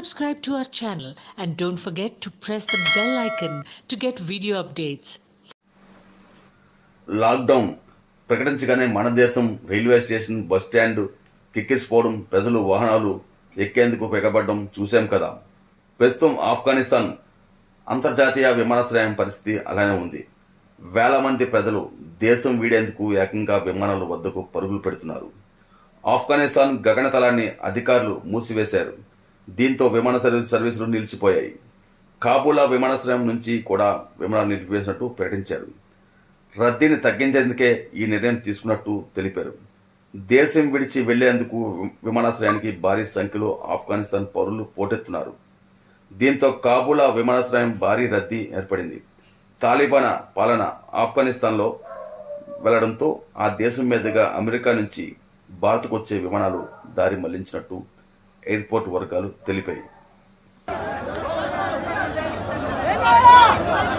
subscribe to our channel and don't forget to press the bell icon to get video updates. Lockdown ప్రకటించగానే మన దేశం railway station bus stand కిక్కిసిపోవడం ప్రజలు వాహనాలు ఎక్కేందుకు పెగబడడం చూశాం కదా ప్రస్తుతం ఆఫ్ఘనిస్తాన్ అంతర్జాతీయ విమానాశ్రయం పరిస్థితి అలానే ఉంది వేల మంది ప్రజలు దేశం వీడేందుకు ఏకంగా విమానాల వద్దకు పరుగులు పెడుతున్నారు ఆఫ్ఘనిస్తాన్ గగనతలాన్ని అధికారులు మూసివేశారు దీంతో విమాన సర్వీస్ సర్వీసులు నిలిచిపోయాయి కాబూలా విమానాశ్రయం నుంచి కూడా విమానాలు నిలిపివేసినట్టు ప్రకటించారు రద్దీని తగ్గించేందుకే ఈ నిర్ణయం తీసుకున్నట్టు తెలిపారు దేశం విడిచి వెళ్లేందుకు విమానాశ్రయానికి భారీ సంఖ్యలో ఆఫ్ఘనిస్తాన్ పౌరులు పోటెత్తున్నారు దీంతో కాబూలా విమానాశ్రయం భారీ రద్దీ ఏర్పడింది తాలిబాన్ పాలన ఆఫ్ఘనిస్తాన్లో వెళ్లడంతో ఆ దేశం మీదుగా అమెరికా నుంచి భారత్కు వచ్చే విమానాలు దారి మళ్లించినట్టు ఎయిర్పోర్ట్ వర్గాలు తెలిపాయి